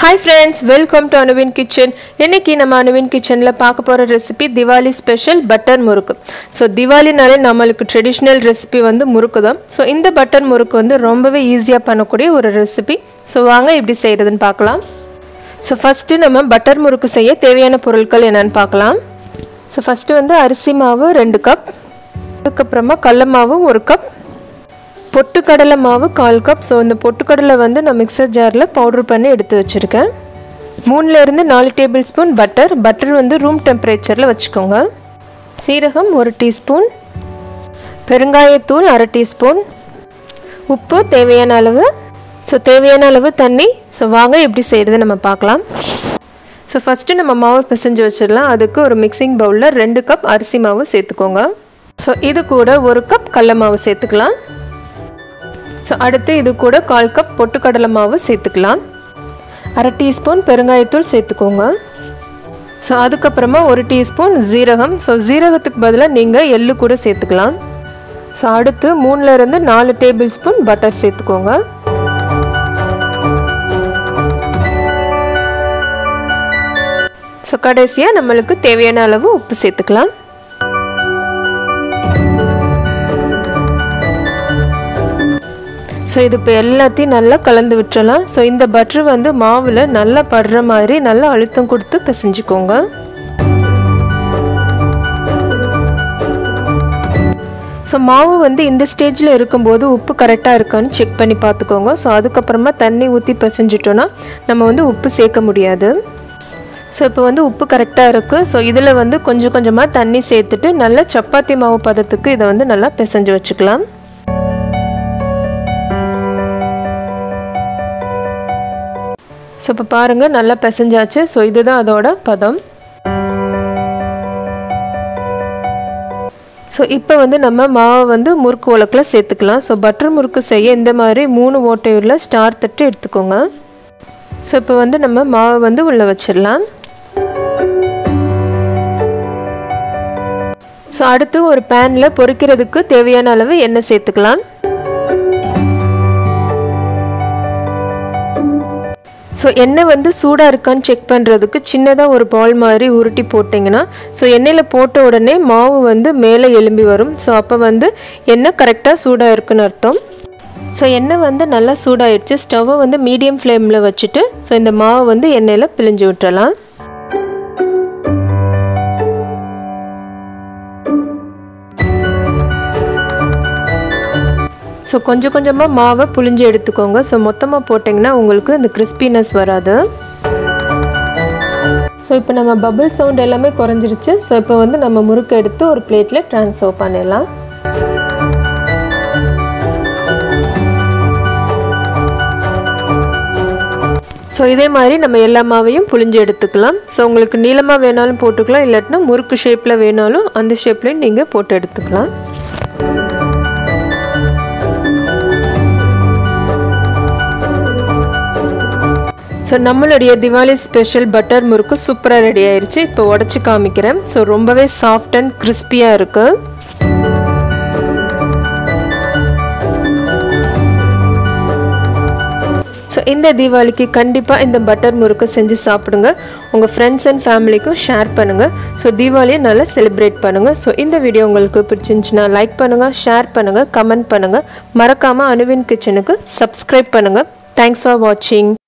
hi friends welcome to அனுவின் kitchen இன்னைக்கு நம்ம அனுவின் கிச்சனில் பார்க்க போகிற recipe Diwali special butter murukku so திவாலினாலே நம்மளுக்கு ட்ரெடிஷ்னல் ரெசிபி வந்து முறுக்கு தான் ஸோ இந்த பட்டர் முறுக்கு வந்து ரொம்பவே ஈஸியாக பண்ணக்கூடிய ஒரு ரெசிபி ஸோ வாங்க எப்படி செய்கிறதுன்னு பார்க்கலாம் ஸோ ஃபஸ்ட்டு நம்ம பட்டர் முறுக்கு செய்ய தேவையான பொருட்கள் என்னென்னு பார்க்கலாம் ஸோ ஃபஸ்ட்டு வந்து அரிசி மாவு ரெண்டு கப் அதுக்கப்புறமா கடல மாவு ஒரு கப் பொட்டுக்கடலை மாவு கால் கப் ஸோ இந்த பொட்டுக்கடலை வந்து நான் மிக்சர் ஜாரில் பவுட்ரு பண்ணி எடுத்து வச்சுருக்கேன் மூணுலேருந்து நாலு டேபிள் ஸ்பூன் பட்டர் பட்டர் வந்து ரூம் டெம்பரேச்சரில் வச்சுக்கோங்க சீரகம் ஒரு டீஸ்பூன் பெருங்காயத்தூள் அரை டீஸ்பூன் உப்பு தேவையான அளவு ஸோ தேவையான அளவு தண்ணி ஸோ வாங்க எப்படி செய்கிறது நம்ம பார்க்கலாம் ஸோ ஃபஸ்ட்டு நம்ம மாவு பிசைஞ்சு வச்சிடலாம் அதுக்கு ஒரு மிக்சிங் பவுலில் ரெண்டு கப் அரிசி மாவு சேர்த்துக்கோங்க ஸோ இது கூட ஒரு கப் கடல மாவு சேர்த்துக்கலாம் ஸோ அடுத்து இது கூட கால் கப் பொட்டுக்கடலை மாவு சேர்த்துக்கலாம் அரை டீஸ்பூன் பெருங்காயத்தூள் சேர்த்துக்கோங்க ஸோ அதுக்கப்புறமா ஒரு டீஸ்பூன் ஜீரகம் ஸோ ஜீரகத்துக்கு பதிலாக நீங்கள் எள்ளு கூட சேர்த்துக்கலாம் ஸோ அடுத்து மூணுலேருந்து நாலு டேபிள் ஸ்பூன் பட்டர் சேர்த்துக்கோங்க ஸோ கடைசியாக நம்மளுக்கு தேவையான அளவு உப்பு சேர்த்துக்கலாம் ஸோ இது இப்போ எல்லாத்தையும் நல்லா கலந்து விட்டுறலாம் ஸோ இந்த பட்டர் வந்து மாவில் நல்லா படுற மாதிரி நல்லா அழுத்தம் கொடுத்து பிசைஞ்சுக்கோங்க ஸோ மாவு வந்து இந்த ஸ்டேஜில் இருக்கும்போது உப்பு கரெக்டாக இருக்கான்னு செக் பண்ணி பார்த்துக்கோங்க ஸோ அதுக்கப்புறமா தண்ணி ஊற்றி பிசைஞ்சிட்டோன்னா நம்ம வந்து உப்பு சேர்க்க முடியாது ஸோ இப்போ வந்து உப்பு கரெக்டாக இருக்குது ஸோ இதில் வந்து கொஞ்சம் கொஞ்சமாக தண்ணி சேர்த்துட்டு நல்லா சப்பாத்தி மாவு பதத்துக்கு இதை வந்து நல்லா பிசைஞ்சு வச்சுக்கலாம் ஸோ இப்போ பாருங்கள் நல்லா பிசைஞ்சாச்சு ஸோ இதுதான் அதோட பதம் ஸோ இப்போ வந்து நம்ம மாவை வந்து முறுக்கு உலக்கில் சேர்த்துக்கலாம் ஸோ பட்டர் முறுக்கு செய்ய இந்த மாதிரி மூணு ஓட்டையுள்ள ஸ்டார் தட்டு எடுத்துக்கோங்க ஸோ இப்போ வந்து நம்ம மாவை வந்து உள்ளே வச்சிடலாம் ஸோ அடுத்து ஒரு பேனில் பொரிக்கிறதுக்கு தேவையான அளவு எண்ணெய் சேர்த்துக்கலாம் ஸோ எண்ணெய் வந்து சூடாக இருக்கான்னு செக் பண்ணுறதுக்கு சின்னதாக ஒரு பால் மாதிரி உருட்டி போட்டிங்கன்னா ஸோ எண்ணெயில் போட்ட உடனே மாவு வந்து மேலே எலும்பி வரும் ஸோ அப்போ வந்து எண்ணெய் கரெக்டாக சூடாக இருக்குன்னு அர்த்தம் ஸோ எண்ணெய் வந்து நல்லா சூடாயிடுச்சு ஸ்டவ்வை வந்து மீடியம் ஃப்ளேமில் வச்சுட்டு ஸோ இந்த மாவை வந்து எண்ணெயில் பிழிஞ்சு விட்டுறலாம் ஸோ கொஞ்சம் கொஞ்சமாக மாவை புளிஞ்சு எடுத்துக்கோங்க ஸோ மொத்தமாக போட்டிங்கன்னா உங்களுக்கு இந்த கிறிஸ்பினஸ் வராது ஸோ இப்போ நம்ம பபிள் சவுண்ட் எல்லாமே குறைஞ்சிருச்சு ஸோ இப்போ வந்து நம்ம முறுக்கு எடுத்து ஒரு பிளேட்டில் ட்ரான்ஸ்ஃபர் பண்ணிடலாம் ஸோ இதே மாதிரி நம்ம எல்லா மாவையும் புளிஞ்சு எடுத்துக்கலாம் ஸோ உங்களுக்கு நீளமாக வேணாலும் போட்டுக்கலாம் இல்லாட்டினா முறுக்கு ஷேப்பில் வேணாலும் அந்த ஷேப்லேயும் நீங்கள் போட்டு எடுத்துக்கலாம் ஸோ நம்மளுடைய திவாலி ஸ்பெஷல் பட்டர் முறுக்கு சூப்பராக ரெடி ஆயிடுச்சு இப்போ உடச்சி காமிக்கிறேன் ஸோ ரொம்பவே சாஃப்ட் அண்ட் கிறிஸ்பியாக இருக்குது ஸோ இந்த தீபாவளிக்கு கண்டிப்பாக இந்த பட்டர் முறுக்கு செஞ்சு சாப்பிடுங்க உங்கள் ஃப்ரெண்ட்ஸ் அண்ட் ஃபேமிலிக்கும் ஷேர் பண்ணுங்கள் ஸோ தீபாவளியை நல்லா செலிப்ரேட் பண்ணுங்கள் ஸோ இந்த வீடியோ உங்களுக்கு பிடிச்சிருந்துச்சுன்னா லைக் பண்ணுங்கள் ஷேர் பண்ணுங்கள் கமெண்ட் பண்ணுங்கள் மறக்காமல் அணுவின் கிச்சனுக்கு சப்ஸ்கிரைப் பண்ணுங்கள் தேங்க்ஸ் ஃபார் வாட்சிங்